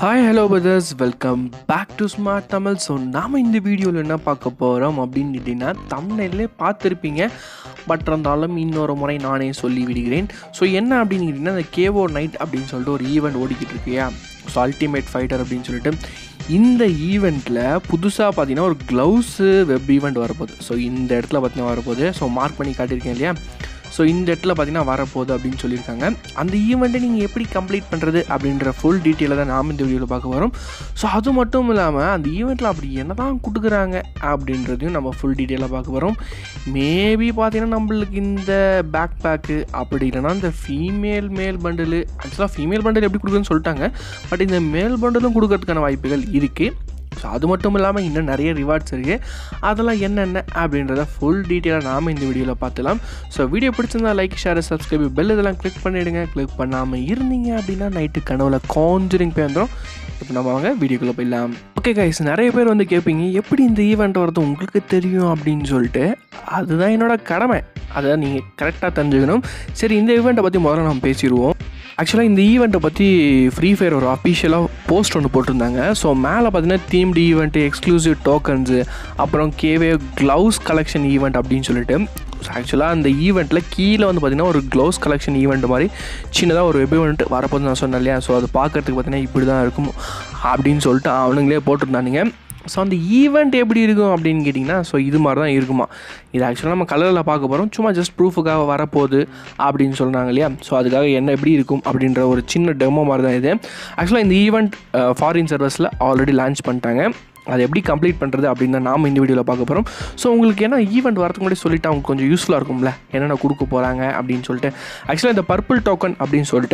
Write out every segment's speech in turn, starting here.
hi hello brothers welcome back to smart Tamil so நாம் இந்த வீடியோவில் என்ன பார்க்க போகிறோம் அப்படின்னு கேட்டிங்கன்னா தமிழ்லே பார்த்துருப்பீங்க பட் இருந்தாலும் இன்னொரு முறை நானே சொல்லி விடுகிறேன் ஸோ என்ன அப்படின்னு கேட்டிங்கன்னா இந்த கேவோ நைட் அப்படின்னு சொல்லிட்டு ஒரு ஈவெண்ட் ஓடிக்கிட்டு இருக்கியா ஸோ அல்டிமேட் ஃபைட்டர் அப்படின்னு சொல்லிட்டு இந்த ஈவெண்ட்டில் புதுசாக பார்த்தீங்கன்னா ஒரு க்ளவுஸு வெப் ஈவெண்ட் வரப்போகுது ஸோ இந்த இடத்துல பார்த்தீங்கன்னா வரப்போகுது ஸோ மார்க் பண்ணி காட்டியிருக்கேன் இல்லையா ஸோ இந்த இடத்துல பார்த்தீங்கன்னா வரப்போகுது அப்படின்னு சொல்லியிருக்காங்க அந்த ஈவெண்ட்டை நீங்கள் எப்படி கம்ப்ளீட் பண்ணுறது அப்படின்ற ஃபுல் டீட்டெயிலை தான் நாம் இந்த வீடியோவில் பார்க்க வரோம் ஸோ அது மட்டும் இல்லாமல் அந்த ஈவெண்ட்டில் அப்படி என்ன தான் கொடுக்குறாங்க அப்படின்றதையும் நம்ம ஃபுல் டீட்டெயிலாக பார்க்க வரோம் மேபி பார்த்தீங்கன்னா நம்மளுக்கு இந்த பேக் பேக்கு அப்படி இல்லைன்னா இந்த ஃபீமேல் மேல் பண்டில் ஆக்சுவலாக ஃபீமேல் பண்டில் எப்படி கொடுக்குறதுன்னு சொல்லிட்டாங்க பட் இந்த மேல் பண்டிலும் கொடுக்கறதுக்கான வாய்ப்புகள் இருக்குது ஸோ அது மட்டும் இல்லாமல் இன்னும் நிறைய ரிவார்ட்ஸ் இருக்குது அதெல்லாம் என்னென்ன அப்படின்றத ஃபுல் டீட்டெயிலாக நாம் இந்த வீடியோவில் பார்த்துலாம் ஸோ வீடியோ பிடிச்சிருந்தா லைக் ஷேர் சப்ஸ்கிரைப் பெல் இதெல்லாம் கிளிக் பண்ணிவிடுங்க கிளிக் பண்ணாமல் இருந்தீங்க அப்படின்னா நைட்டு கனவுல காஞ்சரிங் போய் வந்துடும் இப்போ நம்ம வாங்க வீடியோக்குள்ளே போயிடலாம் ஓகே கைஸ் நிறைய பேர் வந்து கேட்பீங்க எப்படி இந்த ஈவெண்ட் வரது உங்களுக்கு தெரியும் அப்படின்னு சொல்லிட்டு அதுதான் என்னோட கடமை அதை நீங்கள் கரெக்டாக தெரிஞ்சுக்கணும் சரி இந்த ஈவெண்ட்டை பற்றி முதல்ல நம்ம பேசிடுவோம் ஆக்சுவலாக இந்த ஈவெண்ட்டை பற்றி ஃப்ரீ ஃபயர் ஒரு அஃபிஷியலாக போஸ்ட் ஒன்று போட்டிருந்தாங்க ஸோ மேலே பார்த்தீங்கன்னா தீம்டு ஈவெண்ட்டு எக்ஸ்க்ளூசிவ் டோக்கன்ஸு அப்புறம் கேவே க்ளவுஸ் கலெக்ஷன் ஈவெண்ட் அப்படின்னு சொல்லிட்டு ஆக்சுவலாக அந்த ஈவெண்ட்டில் கீழே வந்து பார்த்திங்கன்னா ஒரு க்ளவுஸ் கலெக்ஷன் ஈவெண்ட் மாதிரி சின்னதாக ஒரு வெப் ஈவெண்ட் வரப்போது நான் சொன்னேன் இல்லையா ஸோ அது பார்க்குறதுக்கு பார்த்தீங்கன்னா இப்படி தான் இருக்கும் அப்படின்னு சொல்லிட்டு அவனுங்களே போட்டிருந்தானுங்க ஸோ அந்த ஈவெண்ட் எப்படி இருக்கும் அப்படின்னு கேட்டிங்கன்னா ஸோ இது மாதிரி தான் இருக்குமா இது ஆக்சுவலாக நம்ம கலரில் பார்க்க போகிறோம் சும்மா ஜஸ்ட் ப்ரூஃபுக்காக வரப்போகுது அப்படின்னு சொல்கிறாங்க இல்லையா ஸோ அதுக்காக என்ன எப்படி இருக்கும் அப்படின்ற ஒரு சின்ன டெமோ மாதிரி தான் இது ஆக்சுவலாக இந்த ஈவெண்ட் ஃபாரின் சர்வஸில் ஆல்ரெடி லான்ச் பண்ணிட்டாங்க அதை எப்படி கம்ப்ளீட் பண்ணுறது அப்படின்னு தான் நாம் இந்த வீடியோவில் பார்க்க போகிறோம் ஸோ உங்களுக்கு என்ன ஈவெண்ட் வரதுக்கு முன்னாடி சொல்லிட்டு அவங்க கொஞ்சம் யூஸ்ஃபுல்லாக இருக்கும்ல என்னென்ன கொடுக்க போகிறாங்க அப்படின்னு சொல்லிட்டு ஆக்சுவலாக இந்த பர்பிள் டோக்கன் அப்படின்னு சொல்லிட்டு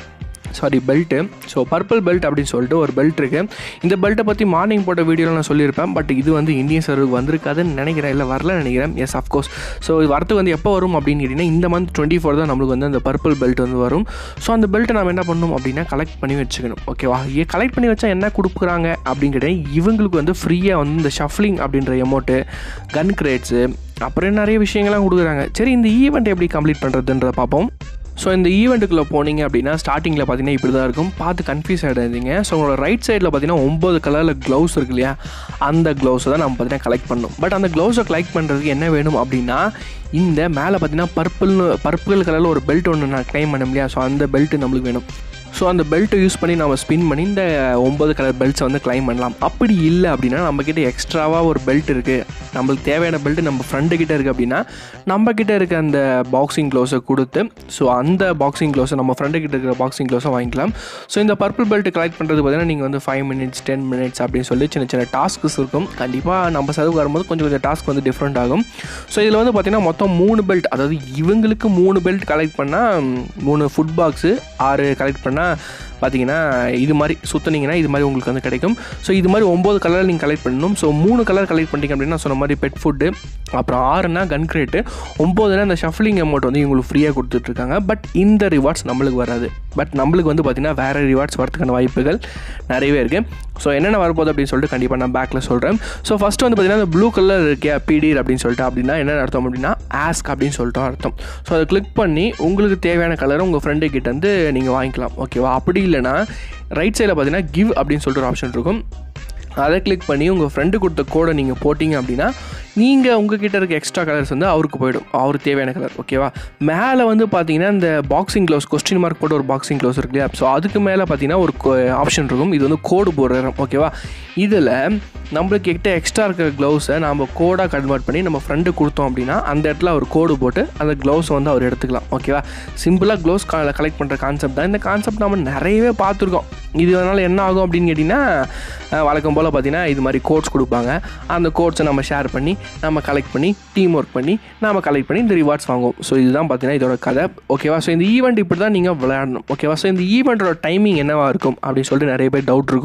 sorry belt so purple belt அப்படின்னு சொல்லிட்டு ஒரு பெல்ட் இருக்குது இந்த பெல்ட்டை பற்றி மார்னிங் போட்ட வீடியோவில் நான் சொல்லியிருப்பேன் பட் இது வந்து இந்தியன் சர்வருக்கு வந்திருக்காதுன்னு நினைக்கிறேன் இல்லை வரல நினைக்கிறேன் எஸ் அஃப்கோர்ஸ் ஸோ இது வரத்துக்கு வந்து எப்போ வரும் அப்படின்னு கேட்டிங்கன்னா இந்த மந்த் டுவெண்ட்டி ஃபோர் தான் நம்மளுக்கு வந்து அந்த பர்பிள் பெல்ட் வந்து வரும் ஸோ அந்த பெல்ட்டை நம்ம என்ன பண்ணணும் அப்படின்னா கலெக்ட் பண்ணி வச்சுக்கணும் ஓகேவா ஏ கலெக்ட் பண்ணி வச்சா என்ன கொடுக்குறாங்க அப்படின்னு கேட்டால் இவங்களுக்கு வந்து ஃப்ரீயாக வந்து இந்த ஷஃப்லிங் அப்படின்ற எமௌண்ட்டு கன் கிரேட்ஸு அப்புறம் நிறைய விஷயங்கள்லாம் கொடுக்குறாங்க சரி இந்த ஈவெண்ட் எப்படி கம்ப்ளீட் பண்ணுறதுன்றத பார்ப்போம் ஸோ இந்த ஈவெண்ட்டுக்குள்ளே போனீங்க அப்படின்னா ஸ்டார்டிங்கில் பார்த்தீங்கன்னா இப்படி தான் இருக்கும் பார்த்து கன்ஃபியூஸ் ஆகிடாதீங்க ஸோ உங்களோட ரைட் சைடில் பார்த்தீங்கன்னா ஒம்பது கலரில் க்ளவுஸ் இருக்கு இல்லையா அந்த க்ளவுஸை தான் நம்ம பார்த்தீங்கன்னா கலெக்ட் பண்ணணும் பட் அந்த க்ளவுஸை கலெக்ட் பண்ணுறதுக்கு என்ன வேணும் அப்படின்னா இந்த மேலே பார்த்தீங்கன்னா பர்பிள்னு பர்பிள் கலரில் ஒரு பெல்ட் ஒன்று நான் க்ளைம் பண்ண இல்லையா ஸோ அந்த பெல்ட் நம்மளுக்கு வேணும் ஸோ அந்த பெல்ட்டை யூஸ் பண்ணி நம்ம ஸ்பின் பண்ணி இந்த ஒம்பது கலர் பெல்ட்ஸை வந்து கிளைம் பண்ணலாம் அப்படி இல்லை அப்படின்னா நம்மக்கிட்ட எக்ஸ்ட்ராவாக ஒரு பெல்ட் இருக்குது நம்மளுக்கு தேவையான பெல்ட் நம்ம ஃப்ரெண்டு கிட்டே இருக்குது அப்படின்னா நம்மக்கிட்ட இருக்க அந்த பாக்ஸிங் க்ளோஸை கொடுத்து ஸோ அந்த பாக்ஸிங் க்ளோஸை நம்ம ஃப்ரெண்டு கிட்ட இருக்கிற பாக்ஸிங் க்ளோஸை வாங்கிக்கலாம் ஸோ இந்த பர்பிள் பெல்ட் கலெக்ட் பண்ணுறது பார்த்தீங்கன்னா நீங்கள் வந்து ஃபைவ் மினிட்ஸ் டென் மினிட்ஸ் அப்படின்னு சொல்லி சின்ன சின்ன டாஸ்க்ஸ் இருக்கும் கண்டிப்பாக நம்ம சர்வ் வரும்போது கொஞ்சம் கொஞ்சம் டாஸ்க் வந்து டிஃப்ரெண்ட் ஆகும் ஸோ இதில் வந்து பார்த்திங்கன்னா மொத்தம் மூணு பெல்ட் அதாவது இவங்களுக்கு மூணு பெல்ட் கலெக்ட் பண்ணால் மூணு ஃபுட் பாக்ஸு ஆறு கலெக்ட் பண்ணால் பார்த்தீங்கன்னா இது மாதிரி சுற்றுனீங்கன்னா இது மாதிரி உங்களுக்கு வந்து கிடைக்கும் ஸோ இது மாதிரி ஒம்பது கலர் நீங்கள் கலெக்ட் பண்ணணும் ஸோ மூணு கலர் கலெக்ட் பண்ணிட்டீங்க அப்படின்னா சொன்ன மாதிரி பெட் ஃபுட்டு அப்புறம் ஆறுனா கன் கிரேட்டு ஒம்போதுனா இந்த ஷஃப்லிங் அமௌண்ட் வந்து இவங்களுக்கு ஃப்ரீயாக கொடுத்துட்ருக்காங்க பட் இந்த ரிவார்ட்ஸ் நம்மளுக்கு வராது பட் நம்மளுக்கு வந்து பார்த்திங்கன்னா வேறு ரிவார்ட்ஸ் வரதுக்கான வாய்ப்புகள் நிறையவே இருக்குது ஸோ என்னென்ன வரப்போகுது அப்படின்னு சொல்லிட்டு கண்டிப்பாக நான் பேக்கில் சொல்கிறேன் ஸோ ஃபஸ்ட்டு வந்து பார்த்திங்கன்னா இந்த ப்ளூ கலர் இருக்கே பிடிர் அப்படின்னு சொல்லிட்டு அப்படின்னா என்ன அர்த்தம் அப்படின்னா ஆஸ்க் அப்படின்னு சொல்லிட்டு அர்த்தம் ஸோ அதை கிளிக் பண்ணி உங்களுக்கு தேவையான கலரை உங்கள் ஃப்ரெண்டு கிட்ட வந்து நீங்கள் வாங்கிக்கலாம் ஓகேவா அப்படி இல்லைனா ரைட் சைடில் பார்த்தீங்கன்னா கிவ் அப்படின்னு சொல்லிட்டு ஒரு ஆப்ஷன் இருக்கும் அதை கிளிக் பண்ணி உங்கள் ஃப்ரெண்டு கொடுத்த கோடை நீங்கள் போட்டிங்க அப்படின்னா நீங்கள் உங்கள் கிட்ட இருக்க எக்ஸ்ட்ரா கலர்ஸ் வந்து அவருக்கு போயிடும் அவருக்கு தேவையான கலர் ஓகேவா மேலே வந்து பார்த்தீங்கன்னா இந்த பாக்ஸிங் க்ளவுஸ் கொஸ்டின் மார்க் போட்டு ஒரு பாக்ஸிங் க்ளவுஸ் இருக்கு இல்லையா ஸோ அதுக்கு மேலே பார்த்தீங்கன்னா ஒரு ஆப்ஷன் இருக்கும் இது வந்து கோடு போடுற ஓகேவா இதில் நம்மளுக்கு கிட்ட எக்ஸ்ட்ரா இருக்கிற க்ளவுஸை நம்ம கோடாக கன்வெர்ட் பண்ணி நம்ம ஃப்ரெண்டு கொடுத்தோம் அப்படின்னா அந்த இடத்துல ஒரு கோடு போட்டு அந்த க்ளவுஸை வந்து அவர் எடுத்துக்கலாம் ஓகேவா சிம்பிளாக க்ளவுஸ் கலெக்ட் பண்ணுற கான்செப்ட் தான் இந்த கான்செப்ட் நம்ம நிறையவே பார்த்துருக்கோம் இது அதனால் என்ன ஆகும் அப்படின்னு கேட்டிங்கன்னா வழக்கம் போல் பார்த்தீங்கன்னா இது மாதிரி கோட்ஸ் கொடுப்பாங்க அந்த கோட்ஸை நம்ம ஷேர் பண்ணி நம்ம கலெக்ட் பண்ணி டீம் ஒர்க் பண்ணி நம்ம கலெக்ட் பண்ணி இந்த ரிவார்ட்ஸ் வாங்குவோம் ஸோ இதுதான் பார்த்தீங்கன்னா இதோட கதை ஓகேவா ஸோ இந்த ஈவெண்ட் இப்படி தான் நீங்கள் விளையாடணும் ஓகேவா ஸோ இந்த ஈவெண்ட்டோட டைமிங் என்னவாக இருக்கும் அப்படின்னு சொல்லிட்டு நிறைய பேர் டவுட் இருக்கும்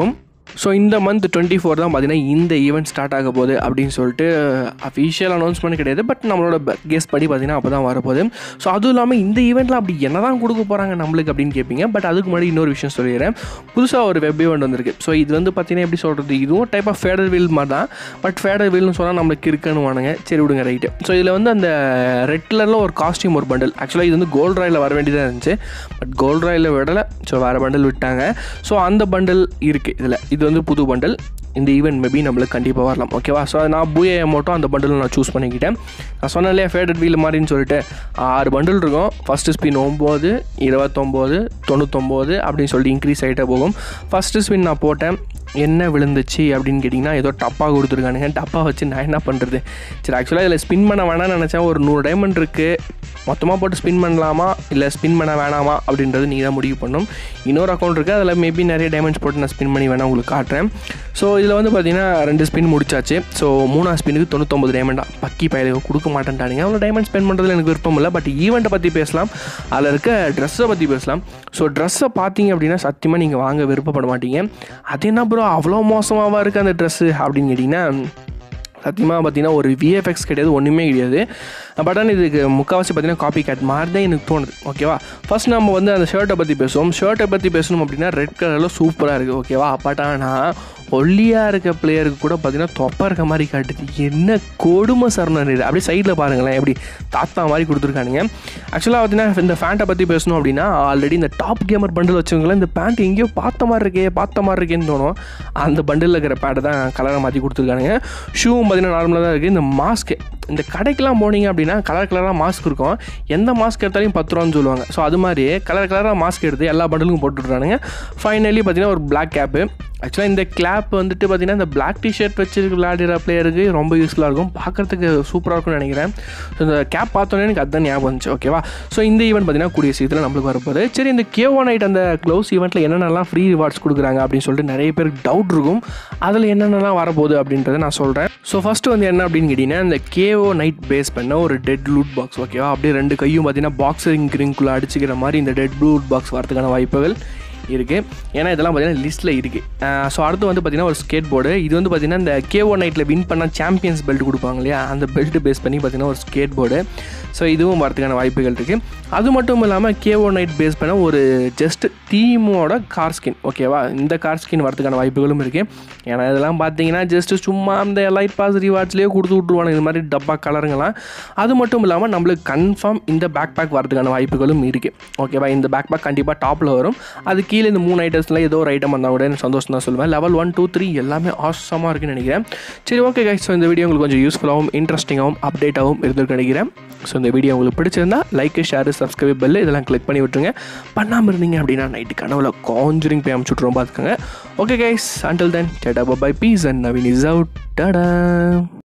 ஸோ இந்த மந்த் டுவெண்ட்டி ஃபோர் தான் பார்த்தீங்கன்னா இந்த ஈவெண்ட் ஸ்டார்ட் ஆக போகுது அப்படின்னு சொல்லிட்டு அஃபிஷியல் அனௌன்ஸ்மெண்ட் கிடையாது பட் நம்மளோட கெஸ் படி பார்த்தீங்கன்னா அப்போ தான் வரப்போகுது ஸோ அதுவும் இல்லாமல் இந்த ஈவெண்ட்டில் அப்படி என்ன தான் கொடுக்க போகிறாங்க நம்மளுக்கு அப்படின்னு கேட்பீங்க பட் அதுக்கு முன்னாடி இன்னொரு விஷயம் சொல்லிடுறேன் புதுசாக ஒரு வெப் ஈவெண்ட் வந்திருக்கு ஸோ இது வந்து பார்த்தீங்கன்னா எப்படி சொல்கிறது இதுவும் டைப் ஆஃப் ஃபேடர் வீல் மாதிரி தான் பட் ஃபேடர் வீல்னு சொன்னால் நம்மளுக்கு இருக்குன்னு வானுங்க சரி விடுங்க ரைட்டு ஸோ இதில் வந்து அந்த ரெட் கலரில் ஒரு காஸ்டியூம் ஒரு பண்டல் ஆக்சுவலாக இது வந்து கோல்ட் ராயில் வர வேண்டியதாக இருந்துச்சு பட் கோல்ட் ராயில் விடலை ஸோ வேறு பண்டல் விட்டாங்க ஸோ அந்த பண்டல் இருக்குது இதில் இது வந்து புது பண்டல் இந்த ஈவெண்ட் மேபி நம்மளுக்கு கண்டிப்பாக வரலாம் ஓகேவா ஸோ நான் பூயே மட்டும் அந்த பண்டில் நான் சூஸ் பண்ணிக்கிட்டேன் நான் சொன்னேன் இல்லையா ஃபேடட் வீல் மாதிரின்னு சொல்லிட்டு ஆறு பண்டில் இருக்கும் ஃபஸ்ட்டு ஸ்பின் ஒம்பது இருபத்தொம்போது தொண்ணூத்தொம்போது அப்படின்னு சொல்லிட்டு இன்க்ரீஸ் ஆகிட்டே போகும் ஃபஸ்ட்டு ஸ்பின் நான் போட்டேன் என்ன விழுந்துச்சு அப்படின்னு கேட்டிங்கன்னா ஏதோ டப்பா கொடுத்துருக்கானுங்க டப்பா வச்சு நான் என்ன பண்ணுறது சரி ஆக்சுவலாக இதில் ஸ்பின் பண்ண வேணாம்னு நினச்சேன் ஒரு நூறு டைமண்ட் இருக்குது மொத்தமாக போட்டு ஸ்பின் பண்ணலாமா இல்லை ஸ்பின் பண்ண வேணாமா அப்படின்றது நீங்கள் தான் முடிவு பண்ணணும் இன்னொரு அக்கௌண்ட் இருக்குது அதில் மேபி நிறைய டைமண்ட்ஸ் போட்டு நான் ஸ்பின் பண்ணி வேணால் உங்களுக்கு காட்டுறேன் ஸோ இதில் வந்து பார்த்தீங்கன்னா ரெண்டு ஸ்பின் முடிச்சாச்சு ஸோ மூணாவது ஸ்பின்னுக்கு தொண்ணூத்தொம்பது டைமண்டா பக்கி பயலுக்கு கொடுக்க மாட்டேன்ட்டானுங்க அவ்வளோ டைமண்ட் ஸ்பெண்ட் பண்ணுறதுல எனக்கு விருப்பம் இல்லை பட் ஈவெண்ட்டை பற்றி பேசலாம் அதில் இருக்க ட்ரெஸ்ஸை பற்றி பேசலாம் ஸோ ட்ரெஸ்ஸை பார்த்தீங்க அப்படின்னா சத்தியமாக நீங்கள் வாங்க விருப்பப்பட மாட்டீங்க அது என்ன ப்ரோ அவ்வளோ மோசமாகவா இருக்குது அந்த ட்ரெஸ்ஸு அப்படின்னு கேட்டிங்கன்னா சத்தியமாக பார்த்தீங்கன்னா ஒரு விஎஃப்எக்ஸ் கிடையாது ஒன்றுமே கிடையாது பட் ஆனால் இதுக்கு முக்கால்வாசி பார்த்தீங்கன்னா காப்பி கேட் மாதிரி தான் எனக்கு தோணுது ஓகேவா ஃபர்ஸ்ட் நம்ம வந்து அந்த ஷர்ட்டை பற்றி பேசுவோம் ஷர்ட்டை பற்றி பேசணும் அப்படின்னா ரெட் கலரில் சூப்பராக இருக்குது ஓகேவா பட் ஆனால் ஒல்லியாக இருக்க பிளேயருக்கு கூட பார்த்தீங்கன்னா தொப்பா இருக்க மாதிரி காட்டுது என்ன கொடுமை சரணம் இது அப்படியே சைடில் பாருங்களேன் எப்படி தாத்தா மாதிரி கொடுத்துருக்கானுங்க ஆக்சுவலாக பார்த்தீங்கன்னா இந்த ஃபேண்ட்டை பற்றி பேசணும் அப்படின்னா ஆல்ரெடி இந்த டாப் கேமர் பண்டில் வச்சவங்களாம் இந்த பேண்ட் எங்கேயோ பார்த்த மாதிரி இருக்கே பார்த்த மாதிரி இருக்கேன்னு தோணும் அந்த பண்டிலில் இருக்கிற பேண்ட்டை தான் கலரை மாற்றி கொடுத்துருக்கானுங்க ஷூவும் பார்த்தீங்கன்னா நார்மலாக தான் இருக்குது இந்த மாஸ்க்கு இந்த கடைக்கெலாம் போனீங்க அப்படின்னா கலர் கலராக மாஸ்க் இருக்கும் எந்த மாஸ்க் எடுத்தாலையும் பத்து ரூபான்னு சொல்லுவாங்க ஸோ அது மாதிரி கலர் கலராக மாஸ்க் எடுத்து எல்லா பண்டலுக்கும் போட்டுட்றானுங்க ஃபைனலி பார்த்தீங்கன்னா ஒரு பிளாக் கேப்பு ஆக்சுவலாக இந்த கிளாப் வந்துட்டு பார்த்தீங்கன்னா இந்த பிளாக் டிஷர்ட் வச்சு விளையாடுற பிளேயருக்கு ரொம்ப யூஸ்ஃபுல்லாக இருக்கும் பார்க்குறதுக்கு சூப்பராக இருக்கும்னு நினைக்கிறேன் ஸோ இந்த கேப் பார்த்தோன்னே எனக்கு அதுதான் ஞாபகம் வந்துச்சு ஓகேவா ஸோ இந்த ஈவெண்ட் பார்த்தீங்கன்னா கூடிய சீக்கிரத்தில் நம்மளுக்கு வரப்போகுது சரி இந்த கேஓ நைட் அந்த க்ளோஸ் ஈவெண்ட்டில் என்னென்னலாம் ஃப்ரீ ரிவார்ட்ஸ் கொடுக்குறாங்க அப்படின்னு சொல்லிட்டு நிறைய பேருக்கு டவுட் இருக்கும் அதில் என்னென்னலாம் வரப்போகுது அப்படின்றத நான் சொல்கிறேன் ஸோ ஃபஸ்ட்டு வந்து என்ன அப்படின்னு கேட்டிங்கன்னா இந்த கேஓ நைட் பேஸ் பண்ண ஒரு டெட் லூட் பாக்ஸ் ஓகேவா அப்படியே ரெண்டு கையும் பார்த்தீங்கன்னா பாக்ஸிங் கிரிங்குள்ளே அடிச்சுக்கிற மாதிரி இந்த டெட் லூட் பாக்ஸ் வரதுக்கான வாய்ப்புகள் இருக்குது ஏன்னா இதெல்லாம் பார்த்தீங்கன்னா லிஸ்ட்டில் இருக்குது ஸோ அடுத்து வந்து பார்த்தீங்கன்னா ஒரு ஸ்கேட் போர்டு இது வந்து பார்த்தீங்கன்னா இந்த கேஓ நைட்டில் வின் பண்ண சாம்பியன்ஸ் பெல்ட் கொடுப்பாங்க இல்லையா அந்த பெல்ட் பேஸ் பண்ணி பார்த்தீங்கன்னா ஒரு ஸ்கேட் போர்டு ஸோ இதுவும் வரதுக்கான வாய்ப்புகள் இருக்குது அது மட்டும் இல்லாமல் கேஓ நைட் பேஸ் பண்ண ஒரு ஜஸ்ட் தீமோட கார் ஸ்கின் ஓகேவா இந்த கார் ஸ்கின் வரதுக்கான வாய்ப்புகளும் இருக்குது ஏன்னா இதெல்லாம் பார்த்தீங்கன்னா ஜஸ்ட் சும்மா அந்த லைட் பாஸ் ரிவார்ட்ஸ்லேயே கொடுத்து விட்ருவாங்க இது மாதிரி டப்பா கலருங்களாம் அது மட்டும் இல்லாமல் நம்மளுக்கு கன்ஃபார்ம் இந்த பேக் பேக் வரதுக்கான வாய்ப்புகளும் இருக்குது ஓகேவா இந்த பேக் பேக் கண்டிப்பாக டாப்பில் வரும் அது கீழே இந்த மூணு ஐட்டம்ஸில் ஏதோ ஒரு ஐட்டம் வந்தால் கூட எனக்கு சந்தோஷம் தான் சொல்லுவேன் லெவல் ஒன் டூ த்ரீ எல்லாமே ஆசமாக இருக்குன்னு நினைக்கிறேன் சரி ஓகே கைஸ் ஸோ இந்த வீடியோ உங்களுக்கு கொஞ்சம் யூஸ்ஃபுல்லாகவும் இன்ட்ரெஸ்டிங்காகவும் அப்டேட்டாகவும் இருந்திருக்கு நினைக்கிறேன் ஸோ இந்த வீடியோ உங்களுக்கு பிடிச்சிருந்தா லைக் ஷேர் சப்ஸ்கிரைப் பெல் இதெல்லாம் கிளிக் பண்ணி விட்டுருங்க பண்ணாமல் இருந்தீங்க அப்படின்னா நைட்டு கனவுல காஞ்சரிங் போய் அமுச்சுட்ருவோம் பார்த்துக்கோங்க okay guys until then tata bye peace and Naveen is out டடா